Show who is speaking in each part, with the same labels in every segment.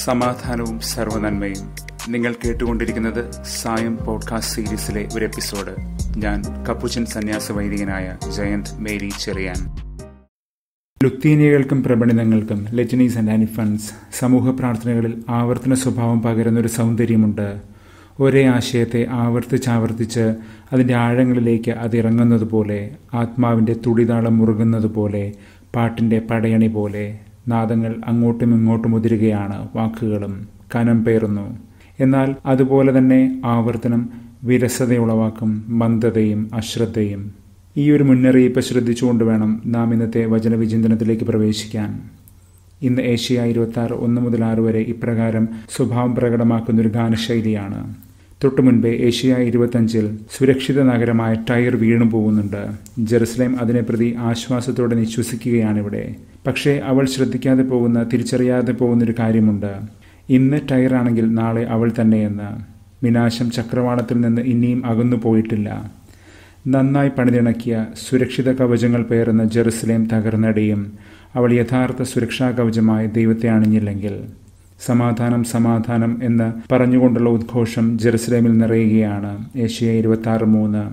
Speaker 1: സമാധാനവും സർവനന്മയും നിങ്ങൾ കേട്ടുകൊണ്ടിരിക്കുന്നത് സായം പോഡ്കാസ്റ്റ് സീരീസിലെ ഒരു എപ്പിസോഡ് ഞാൻ കപ്പുച്ചൻ സന്യാസ വൈദികനായ ജയന്ത് മേരി ചെറിയാൻ ലുത്തീനിയകൾക്കും പ്രബണിതങ്ങൾക്കും ലെറ്റനീസ് ആൻഡ് ആനിഫൺസ് സമൂഹ പ്രാർത്ഥനകളിൽ ആവർത്തന സ്വഭാവം പകരുന്ന ഒരു സൗന്ദര്യമുണ്ട് ഒരേ ആശയത്തെ ആവർത്തിച്ചാവർത്തിച്ച് അതിൻ്റെ ആഴങ്ങളിലേക്ക് അത് ഇറങ്ങുന്നത് പോലെ ആത്മാവിൻ്റെ തുടിതാളം മുറുകുന്നത് പോലെ പാട്ടിൻ്റെ പടയണി പോലെ നാദങ്ങൾ അങ്ങോട്ടും ഇങ്ങോട്ടും ഉതിരുകയാണ് വാക്കുകളും കനം പേറുന്നു എന്നാൽ അതുപോലെ തന്നെ ആവർത്തനം വിരസതയുളവാക്കും മന്ദതയും അശ്രദ്ധയും ഈ ഒരു മുന്നറിയിപ്പ് ശ്രദ്ധിച്ചുകൊണ്ട് വേണം നാം ഇന്നത്തെ വചനവിചിന്തനത്തിലേക്ക് പ്രവേശിക്കാൻ ഇന്ന് ഏഷ്യ ഇരുപത്തി ആറ് ഒന്ന് മുതൽ ആറ് വരെ ഇപ്രകാരം സ്വഭാവം പ്രകടമാക്കുന്ന ഒരു ഗാനശൈലിയാണ് തൊട്ടു മുൻപേ ഏഷ്യ ഇരുപത്തഞ്ചിൽ സുരക്ഷിത നഗരമായ ടയർ വീണു പോകുന്നുണ്ട് ജെറുസലേം അതിനെ പ്രതി ആശ്വാസത്തോടെ നിശ്വസിക്കുകയാണിവിടെ പക്ഷേ അവൾ ശ്രദ്ധിക്കാതെ പോകുന്ന തിരിച്ചറിയാതെ പോകുന്നൊരു കാര്യമുണ്ട് ഇന്ന് ടയറാണെങ്കിൽ നാളെ അവൾ തന്നെയെന്ന് വിനാശം ചക്രവാളത്തിൽ നിന്ന് ഇനിയും അകന്നു പോയിട്ടില്ല നന്നായി പണിതിണക്കിയ സുരക്ഷിത കവചങ്ങൾ പേറുന്ന ജെറുസലേം തകർന്നടിയും അവൾ യഥാർത്ഥ സുരക്ഷാ കവചമായി ദൈവത്തെ അണിഞ്ഞില്ലെങ്കിൽ സമാധാനം സമാധാനം എന്ന് പറഞ്ഞുകൊണ്ടുള്ള ഉദ്ഘോഷം ജെറുസലേമിൽ നിറയുകയാണ് ഏഷ്യ ഇരുപത്തി ആറ് മൂന്ന്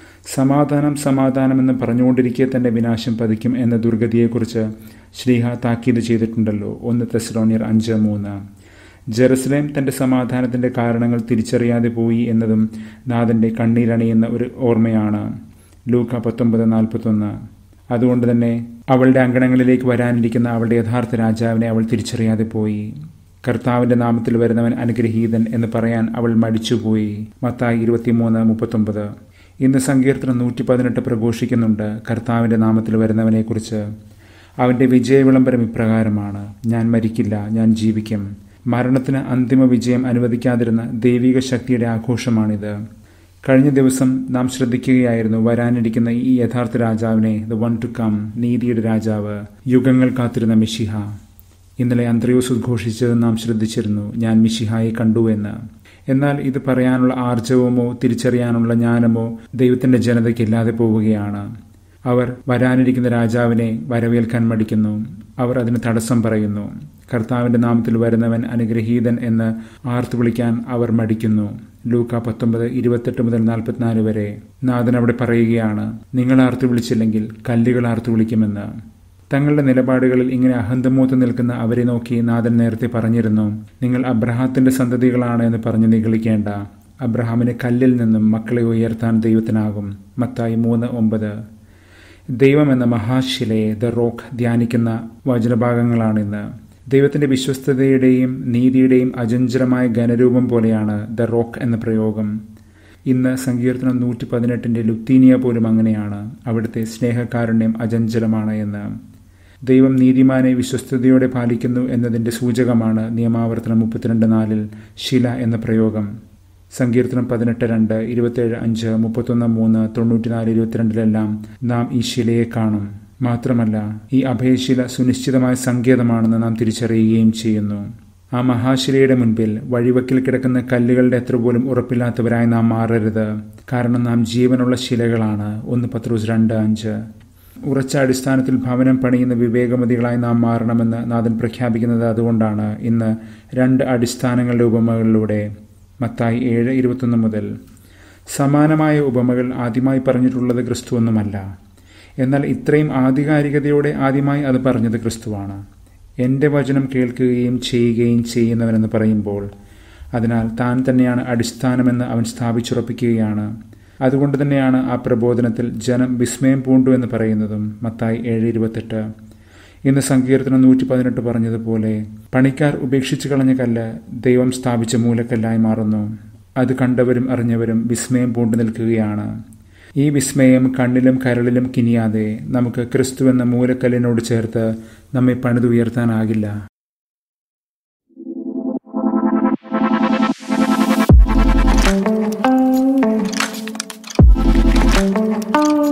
Speaker 1: സമാധാനം സമാധാനം എന്ന് പറഞ്ഞുകൊണ്ടിരിക്കെ തന്നെ വിനാശം പതിക്കും എന്ന ദുർഗതിയെക്കുറിച്ച് ശ്രീഹ താക്കീത് ചെയ്തിട്ടുണ്ടല്ലോ ഒന്ന് തെസ്ലോണിയർ അഞ്ച് മൂന്ന് ജെറുസലേം തന്റെ സമാധാനത്തിന്റെ കാരണങ്ങൾ തിരിച്ചറിയാതെ പോയി എന്നതും നാഥന്റെ കണ്ണീരണിയുന്ന ഒരു ഓർമ്മയാണ് ലൂക്ക പത്തൊമ്പത് നാൽപ്പത്തൊന്ന് അതുകൊണ്ട് തന്നെ അവളുടെ അങ്കണങ്ങളിലേക്ക് വരാനിരിക്കുന്ന അവളുടെ യഥാർത്ഥ രാജാവിനെ അവൾ തിരിച്ചറിയാതെ പോയി കർത്താവിന്റെ നാമത്തിൽ വരുന്നവൻ അനുഗ്രഹീതൻ എന്ന് പറയാൻ അവൾ മടിച്ചുപോയി മത്തായി ഇരുപത്തിമൂന്ന് മുപ്പത്തൊമ്പത് ഇന്ന് സങ്കീർത്തനം നൂറ്റി പതിനെട്ട് പ്രഘോഷിക്കുന്നുണ്ട് കർത്താവിന്റെ നാമത്തിൽ വരുന്നവനെക്കുറിച്ച് അവന്റെ വിജയ വിളംബരം ഇപ്രകാരമാണ് ഞാൻ മരിക്കില്ല ഞാൻ ജീവിക്കും മരണത്തിന് അന്തിമ വിജയം അനുവദിക്കാതിരുന്ന ദൈവിക ശക്തിയുടെ ആഘോഷമാണിത് കഴിഞ്ഞ ദിവസം നാം ശ്രദ്ധിക്കുകയായിരുന്നു വരാനിരിക്കുന്ന ഈ യഥാർത്ഥ രാജാവിനെ ദ വൺ ടു കം നീതിയുടെ രാജാവ് യുഗങ്ങൾ കാത്തിരുന്ന മിഷിഹ ഇന്നലെ അന്ത്രയോസ് ഉദ്ഘോഷിച്ചത് നാം ശ്രദ്ധിച്ചിരുന്നു ഞാൻ മിഷിഹായെ കണ്ടു എന്ന് എന്നാൽ ഇത് പറയാനുള്ള ആർജവമോ തിരിച്ചറിയാനുള്ള ജ്ഞാനമോ ദൈവത്തിന്റെ ജനതയ്ക്ക് ഇല്ലാതെ പോവുകയാണ് അവർ വരാനിരിക്കുന്ന രാജാവിനെ വരവേൽക്കാൻ മടിക്കുന്നു അവർ അതിന് തടസ്സം പറയുന്നു കർത്താവിന്റെ നാമത്തിൽ വരുന്നവൻ അനുഗ്രഹീതൻ എന്ന് ആർത്തു വിളിക്കാൻ അവർ മടിക്കുന്നു ലൂക്ക പത്തൊമ്പത് ഇരുപത്തെട്ട് മുതൽ നാൽപ്പത്തിനാല് വരെ നാഥൻ അവിടെ പറയുകയാണ് നിങ്ങൾ ആർത്തു വിളിച്ചില്ലെങ്കിൽ കല്ലുകൾ ആർത്തു വിളിക്കുമെന്ന് തങ്ങളുടെ നിലപാടുകളിൽ ഇങ്ങനെ അഹന്തമൂത്ത് നിൽക്കുന്ന അവരെ നോക്കി നാഥൻ നേരത്തെ പറഞ്ഞിരുന്നു നിങ്ങൾ അബ്രഹാത്തിന്റെ സന്തതികളാണ് എന്ന് പറഞ്ഞു നിഗളിക്കേണ്ട അബ്രഹാമിന് കല്ലിൽ നിന്നും മക്കളെ ഉയർത്താൻ ദൈവത്തിനാകും മത്തായി മൂന്ന് ഒമ്പത് ദൈവം എന്ന മഹാശിലയെ ദ റോക്ക് ധ്യാനിക്കുന്ന വചനഭാഗങ്ങളാണിന്ന് ദൈവത്തിന്റെ വിശ്വസ്തതയുടെയും നീതിയുടെയും അജഞ്ചരമായ ഘനരൂപം പോലെയാണ് ദ റോക്ക് എന്ന പ്രയോഗം ഇന്ന് സങ്കീർത്തനം നൂറ്റി പതിനെട്ടിന്റെ ലുത്തീനിയ പോലും അങ്ങനെയാണ് അവിടുത്തെ സ്നേഹകാരുണ്യം അജഞ്ചലമാണ് എന്ന് ദൈവം നീതിമാനെ വിശ്വസ്തയോടെ പാലിക്കുന്നു എന്നതിന്റെ സൂചകമാണ് നിയമാവർത്തനം മുപ്പത്തിരണ്ട് നാലിൽ ശില എന്ന പ്രയോഗം സങ്കീർത്തനം പതിനെട്ട് രണ്ട് ഇരുപത്തേഴ് അഞ്ച് മുപ്പത്തൊന്ന് മൂന്ന് തൊണ്ണൂറ്റിനാല് ഇരുപത്തിരണ്ടിലെല്ലാം നാം ഈ ശിലയെ കാണും മാത്രമല്ല ഈ അഭയശില സുനിശ്ചിതമായ സങ്കേതമാണെന്ന് നാം തിരിച്ചറിയുകയും ചെയ്യുന്നു ആ മഹാശിലയുടെ മുൻപിൽ വഴിവക്കിൽ കിടക്കുന്ന കല്ലുകളുടെ എത്ര പോലും ഉറപ്പില്ലാത്തവരായി നാം മാറരുത് കാരണം നാം ജീവനുള്ള ശിലകളാണ് ഒന്ന് പത്രോസ് രണ്ട് അഞ്ച് ഉറച്ച അടിസ്ഥാനത്തിൽ ഭവനം പണിയുന്ന വിവേകമതികളായി നാം മാറണമെന്ന് നാഥൻ പ്രഖ്യാപിക്കുന്നത് അതുകൊണ്ടാണ് ഇന്ന് രണ്ട് അടിസ്ഥാനങ്ങളുടെ ഉപമകളിലൂടെ മത്തായി ഏഴ് ഇരുപത്തൊന്ന് മുതൽ സമാനമായ ഉപമകൾ ആദ്യമായി പറഞ്ഞിട്ടുള്ളത് ക്രിസ്തുവൊന്നുമല്ല എന്നാൽ ഇത്രയും ആധികാരികതയോടെ ആദ്യമായി അത് പറഞ്ഞത് ക്രിസ്തുവാണ് എൻ്റെ വചനം കേൾക്കുകയും ചെയ്യുകയും ചെയ്യുന്നവനെന്ന് പറയുമ്പോൾ അതിനാൽ താൻ തന്നെയാണ് അടിസ്ഥാനമെന്ന് അവൻ സ്ഥാപിച്ചുറപ്പിക്കുകയാണ് അതുകൊണ്ട് തന്നെയാണ് ആ പ്രബോധനത്തിൽ ജനം വിസ്മയം പൂണ്ടു എന്ന് പറയുന്നതും മത്തായി ഏഴ് ഇരുപത്തെട്ട് ഇന്ന് സങ്കീർത്തനം നൂറ്റി പതിനെട്ട് പറഞ്ഞതുപോലെ പണിക്കാർ ഉപേക്ഷിച്ചു കളഞ്ഞ കല്ല് ദൈവം സ്ഥാപിച്ച മൂലക്കല്ലായി മാറുന്നു അത് കണ്ടവരും അറിഞ്ഞവരും വിസ്മയം പൂണ്ടു നിൽക്കുകയാണ് ഈ വിസ്മയം കണ്ണിലും കരളിലും കിനിയാതെ നമുക്ക് ക്രിസ്തു എന്ന മൂലക്കല്ലിനോട് ചേർത്ത് നമ്മെ പണിതുയർത്താനാകില്ല
Speaker 2: thank you